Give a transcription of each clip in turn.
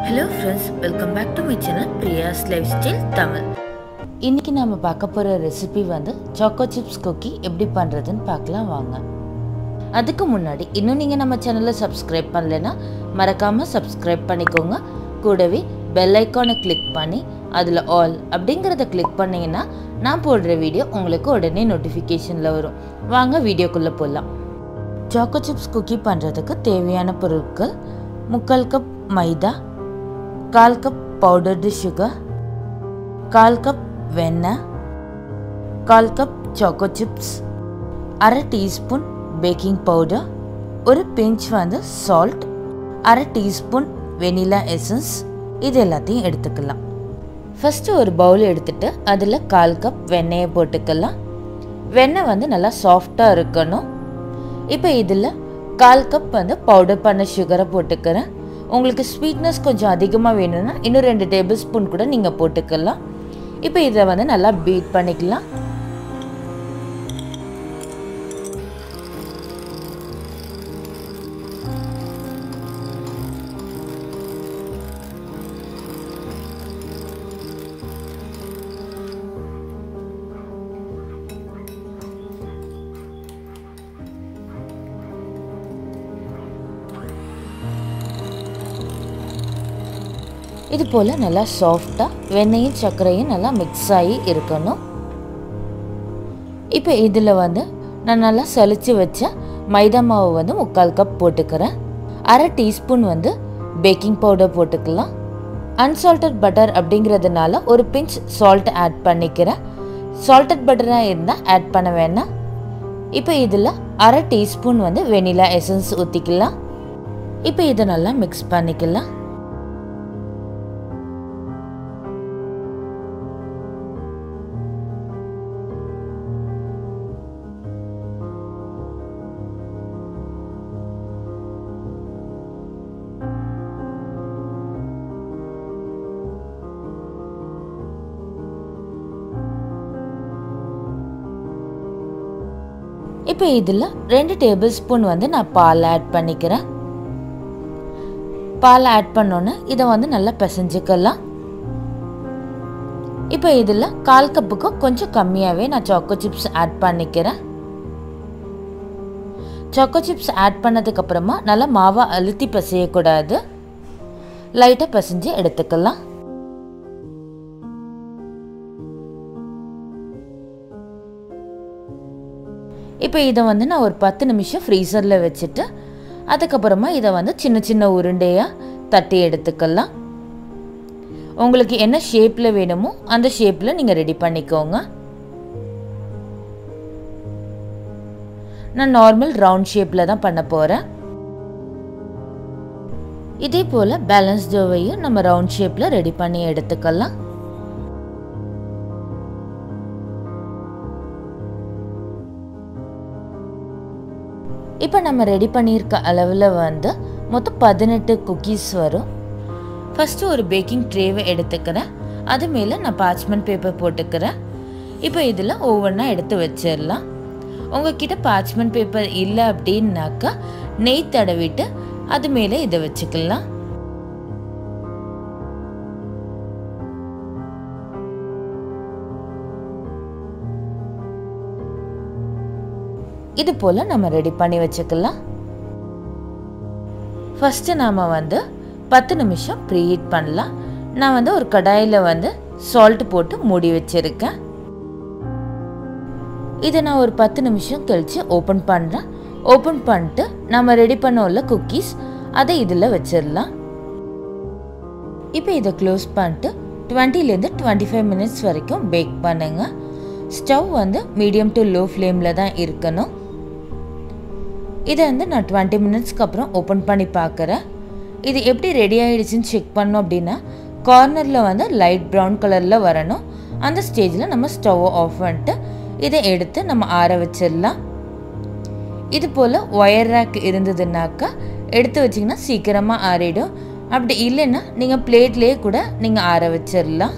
hello friends welcome back to my channel Priya's life style Tamil இன்றைக்கி நம்ம பார்க்க போகிற ரெசிபி வந்து சாக்கோ சிப்ஸ் குக்கி எப்படி பண்ணுறதுன்னு பார்க்கலாம் வாங்க அதுக்கு முன்னாடி இன்னும் நீங்கள் நம்ம சேனலை சப்ஸ்கிரைப் பண்ணலைன்னா மறக்காமல் சப்ஸ்கிரைப் பண்ணிக்கோங்க கூடவே பெல் ஐக்கானை கிளிக் பண்ணி அதில் ஆல் அப்படிங்கிறத கிளிக் பண்ணிங்கன்னா நான் போடுற வீடியோ உங்களுக்கு உடனே நோட்டிஃபிகேஷனில் வரும் வாங்க வீடியோக்குள்ளே போகலாம் சாக்கோ சிப்ஸ் குக்கி பண்ணுறதுக்கு தேவையான பொருட்கள் முக்கால் கப் மைதா கால் கப் பவுடர்டு சுகர் கால் கப் வெண்ணெய் கால் கப் சாக்கோ சிப்ஸ் அரை டீஸ்பூன் பேக்கிங் பவுடர் ஒரு பிஞ்ச் வந்து சால்ட் அரை டீஸ்பூன் வெனிலா எசன்ஸ் இது எல்லாத்தையும் எடுத்துக்கலாம் ஃபஸ்ட்டு ஒரு பவுல் எடுத்துட்டு அதில் கால் கப் வெண்ணெயை போட்டுக்கலாம் வெண்ணெய் வந்து நல்லா சாஃப்டாக இருக்கணும் இப்போ இதில் கால் கப் வந்து பவுடர் பண்ண சுகரை போட்டுக்கிறேன் உங்களுக்கு ஸ்வீட்னஸ் கொஞ்சம் அதிகமாக வேணும்னா இன்னும் ரெண்டு டேபிள் ஸ்பூன் கூட நீங்கள் போட்டுக்கலாம் இப்போ இதை வந்து நல்லா பீட் பண்ணிக்கலாம் இது போல் நல்லா சாஃப்டாக வெண்ணெயும் சர்க்கரையும் நல்லா மிக்ஸ் ஆகி இருக்கணும் இப்போ இதில் வந்து நான் நல்லா சலிச்சு வச்ச மைதா மாவு வந்து முக்கால் கப் போட்டுக்கிறேன் அரை டீஸ்பூன் வந்து பேக்கிங் பவுடர் போட்டுக்கலாம் அன்சால்டட் பட்டர் அப்படிங்கிறதுனால ஒரு பிஞ்ச் சால்ட் ஆட் பண்ணிக்கிறேன் சால்டட் பட்டராக இருந்தால் ஆட் பண்ண வேணாம் இப்போ இதில் அரை டீஸ்பூன் வந்து வெனிலா எசன்ஸ் ஊற்றிக்கலாம் இப்போ இதை நல்லா மிக்ஸ் பண்ணிக்கலாம் இப்போ இதில் ரெண்டு டேபிள் ஸ்பூன் வந்து நான் பால் ஆட் பண்ணிக்கிறேன் பால் ஆட் பண்ணோன்னே இதை வந்து நல்லா பிசைஞ்சுக்கலாம் இப்போ இதில் கால் கப்புக்கு கொஞ்சம் கம்மியாகவே நான் சாக்கோ சிப்ஸ் ஆட் பண்ணிக்கிறேன் சாக்கோ சிப்ஸ் ஆட் பண்ணதுக்கப்புறமா நல்லா மாவை அழுத்தி பிசையக்கூடாது லைட்டாக பிசைஞ்சு எடுத்துக்கலாம் இப்போ இதை வந்து நான் ஒரு பத்து நிமிஷம் ஃப்ரீசரில் வச்சுட்டு அதுக்கப்புறமா இதை வந்து சின்ன சின்ன உருண்டையாக தட்டி எடுத்துக்கலாம் உங்களுக்கு என்ன ஷேப்பில் வேணுமோ அந்த ஷேப்பில் நீங்கள் ரெடி பண்ணிக்கோங்க நான் நார்மல் ரவுண்ட் ஷேப்பில் தான் பண்ண போகிறேன் இதே போல் பேலன்ஸ் டோவையும் நம்ம ரவுண்ட் ஷேப்பில் ரெடி பண்ணி எடுத்துக்கலாம் இப்போ நம்ம ரெடி பண்ணியிருக்க அளவில் வந்து மொத்தம் பதினெட்டு குக்கீஸ் வரும் ஃபஸ்ட்டு ஒரு பேக்கிங் ட்ரேவை எடுத்துக்கிறேன் அது மேலே நான் பார்ச்மெண்ட் பேப்பர் போட்டுக்கிறேன் இப்போ இதில் ஒவ்வொன்றா எடுத்து வச்சிடலாம் உங்ககிட்ட பார்ச்மெண்ட் பேப்பர் இல்லை அப்படின்னாக்கா நெய் தடவிட்டு அது மேலே இதை வச்சுக்கலாம் இது போல் நம்ம ரெடி பண்ணி வச்சுக்கலாம் ஃபஸ்ட்டு நாம் வந்து பத்து நிமிஷம் ப்ரீஹீட் பண்ணலாம் நான் வந்து ஒரு கடாயில் வந்து சால்ட் போட்டு மூடி வச்சுருக்கேன் இதை நான் ஒரு பத்து நிமிஷம் கழித்து ஓப்பன் பண்ணுறேன் ஓப்பன் பண்ணிட்டு நம்ம ரெடி பண்ணோம்ல குக்கீஸ் அதை இதில் வச்சிடலாம் இப்போ இதை க்ளோஸ் பண்ணிட்டு டுவெண்ட்டிலேருந்து டுவெண்ட்டி ஃபைவ் மினிட்ஸ் வரைக்கும் பேக் பண்ணுங்கள் ஸ்டவ் வந்து மீடியம் டு லோ ஃப்ளேமில் தான் இருக்கணும் இதை வந்து நான் டுவெண்ட்டி மினிட்ஸ்க்கு அப்புறம் ஓப்பன் பண்ணி பார்க்குறேன் இது எப்படி ரெடி ஆகிடுச்சின்னு செக் பண்ணோம் அப்படின்னா கார்னரில் வந்து லைட் ப்ரௌன் கலரில் வரணும் அந்த ஸ்டேஜில் நம்ம ஸ்டவ்வை ஆஃப் பண்ணிட்டு இதை எடுத்து நம்ம ஆற வச்சிடலாம் இது போல் ஒயர் ரேக் இருந்ததுனாக்கா எடுத்து வச்சிங்கன்னா சீக்கிரமாக ஆறிடும் அப்படி இல்லைன்னா நீங்கள் பிளேட்லேயே கூட நீங்கள் ஆற வச்சிடலாம்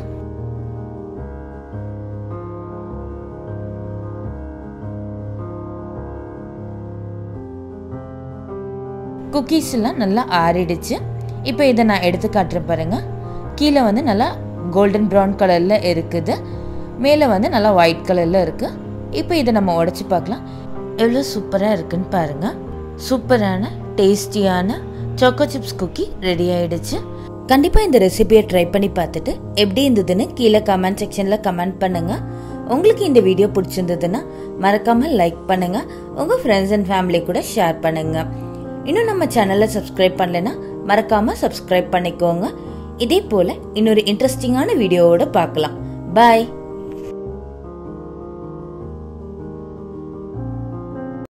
குக்கீஸ் எல்லாம் நல்லா ஆறிடுச்சு இப்போ இதை நான் எடுத்து காட்டுறேன் பாருங்க கீழே வந்து நல்லா கோல்டன் ப்ரௌன் கலரில் இருக்குது மேலே வந்து நல்லா ஒயிட் கலரில் இருக்குது இப்போ இதை நம்ம உடச்சி பார்க்கலாம் எவ்வளோ சூப்பராக இருக்குன்னு பாருங்கள் சூப்பரான டேஸ்டியான சாக்கோ சிப்ஸ் குக்கி ரெடி ஆயிடுச்சு கண்டிப்பாக இந்த ரெசிபியை ட்ரை பண்ணி பார்த்துட்டு எப்படி இருந்ததுன்னு கீழே கமெண்ட் செக்ஷனில் கமெண்ட் பண்ணுங்கள் உங்களுக்கு இந்த வீடியோ பிடிச்சிருந்ததுன்னா மறக்காமல் லைக் பண்ணுங்கள் உங்கள் ஃப்ரெண்ட்ஸ் அண்ட் ஃபேமிலி கூட ஷேர் பண்ணுங்கள் இன்னும் நம்ம சேனலை சப்ஸ்கிரைப் பண்ணலைன்னா மறக்காமல் சப்ஸ்கிரைப் பண்ணிக்கோங்க இதே போல் இன்னொரு இன்ட்ரெஸ்டிங்கான வீடியோவோட பார்க்கலாம் பாய்